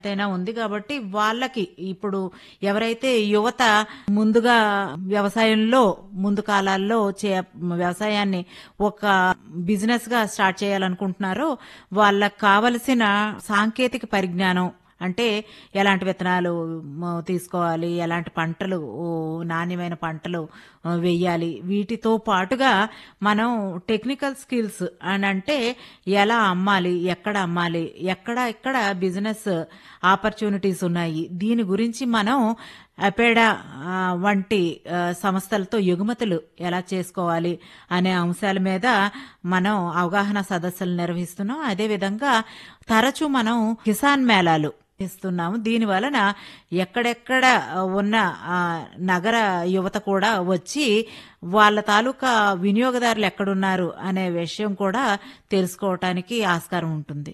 అయినా ఉంది కాబట్టి వాళ్ళకి ఇప్పుడు ఎవరైతే యువత ముందుగా వ్యవసాయంలో ముందు కాలాల్లో చే వ్యవసాయాన్ని ఒక బిజినెస్ గా స్టార్ట్ చేయాలనుకుంటున్నారో వాళ్ళకి కావలసిన సాంకేతిక పరిజ్ఞానం అంటే ఎలాంటి విత్తనాలు మ, తీసుకోవాలి ఎలాంటి పంటలు ఓ, నాణ్యమైన పంటలు ఆ, వెయ్యాలి వీటితో పాటుగా మనం టెక్నికల్ స్కిల్స్ అని అంటే ఎలా అమ్మాలి ఎక్కడ అమ్మాలి ఎక్కడ ఎక్కడ బిజినెస్ ఆపర్చునిటీస్ ఉన్నాయి దీని గురించి మనం అపేడా ఆ, వంటి ఆ, సంస్థలతో ఎగుమతులు ఎలా చేసుకోవాలి అనే అంశాల మీద మనం అవగాహన సదస్సులు నిర్వహిస్తున్నాం అదేవిధంగా తరచూ మనం కిసాన్ మేళాలు ఇస్తున్నాము దీని వలన ఎక్కడెక్కడ ఉన్న ఆ, నగర యువత కూడా వచ్చి వాళ్ళ తాలూకా వినియోగదారులు ఎక్కడున్నారు అనే విషయం కూడా తెలుసుకోవటానికి ఆస్కారం ఉంటుంది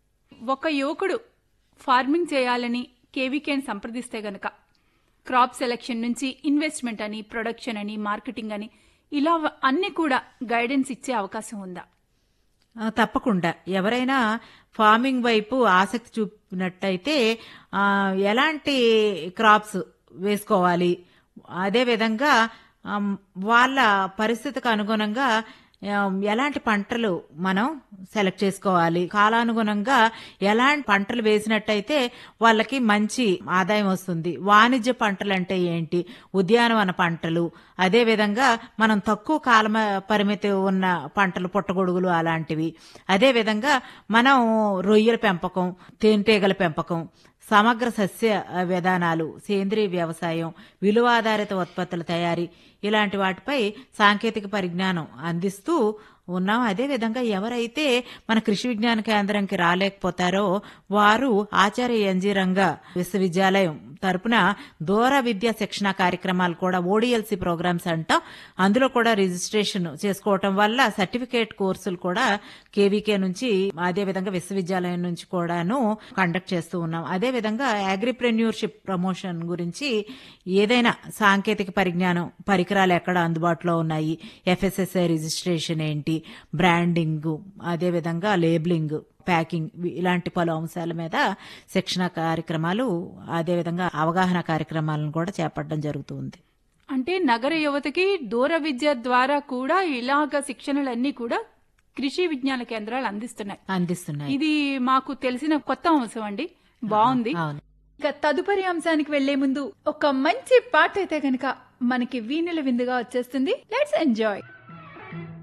ఒక యువకుడు ఫార్మింగ్ చేయాలని కేవీకేని సంప్రదిస్తే గనక క్రాప్ సెలెక్షన్ నుంచి ఇన్వెస్ట్మెంట్ అని ప్రొడక్షన్ అని మార్కెటింగ్ అని ఇలా వ- అన్ని కూడా గైడెన్స్ ఇచ్చే అవకాశం ఉందా ఆ, తప్పకుండా ఎవరైనా ఫార్మింగ్ వైపు ఆసక్తి చూపినట్టయితే ఆ, ఎలాంటి క్రాప్స్ వేసుకోవాలి అదేవిధంగా ఆమ్, వాళ్ళ పరిస్థితికి అనుగుణంగా ఆమ్, ఎలాంటి పంటలు మనం సెలెక్ట్ చేసుకోవాలి కాలానుగుణంగా ఎలాంటి పంటలు వేసినట్టయితే వాళ్ళకి మంచి ఆదాయం వస్తుంది వాణిజ్య పంటలు అంటే ఏంటి ఉద్యానవన పంటలు అదే విధంగా మనం తక్కువ కాల పరిమితి ఉన్న పంటలు పుట్టగొడుగులు అలాంటివి అదే విధంగా మనం రొయ్యల పెంపకం తేనెటీగల పెంపకం సమగ్ర సస్య విధానాలు సేంద్రీయ వ్యవసాయం విలువ ఆధారిత ఉత్పత్తుల తయారీ ఇలాంటి వాటిపై సాంకేతిక పరిజ్ఞానం అందిస్తూ ఉన్నాం అదేవిధంగా ఎవరైతే మన కృషి విజ్ఞాన కేంద్రంకి రాలేకపోతారో వారు ఆచార్య ఎన్జీ రంగ విశ్వవిద్యాలయం తరపున దూర విద్యా శిక్షణ కార్యక్రమాలు కూడా ఓడిఎల్సి ప్రోగ్రామ్స్ అంటాం అందులో కూడా రిజిస్ట్రేషన్ చేసుకోవటం వల్ల సర్టిఫికేట్ కోర్సులు కూడా కేవీకే నుంచి అదేవిధంగా విశ్వవిద్యాలయం నుంచి కూడాను కండక్ట్ చేస్తూ ఉన్నాం అదేవిధంగా అగ్రిప్రెన్యూర్షిప్ ప్రమోషన్ గురించి ఏదైనా సాంకేతిక పరిజ్ఞానం పరికరాలు ఎక్కడ అందుబాటులో ఉన్నాయి ఎఫ్ఎస్ఎస్ఐ రిజిస్ట్రేషన్ ఏంటి బ్రాండింగ్ అదేవిధంగా లేబులింగ్ ప్యాకింగ్ వి- ఇలాంటి పలు అంశాల మీద శిక్షణ కార్యక్రమాలు అదేవిధంగా అవగాహన కార్యక్రమాలను కూడా చేపట్టడం జరుగుతుంది అంటే నగర యువతకి దూర విద్య ద్వారా కూడా ఇలాగ శిక్షణలన్నీ కూడా కృషి విజ్ఞాన కేంద్రాలు అందిస్తున్నాయి అందిస్తున్నాయి ఇది మాకు తెలిసిన కొత్త అంశం అండి బాగుంది అవును ఇక తదుపరి అంశానికి వెళ్లే ముందు ఒక మంచి పాట అయితే గనక మనకి వీణుల విందుగా వచ్చేస్తుంది లెట్స్ ఎంజాయ్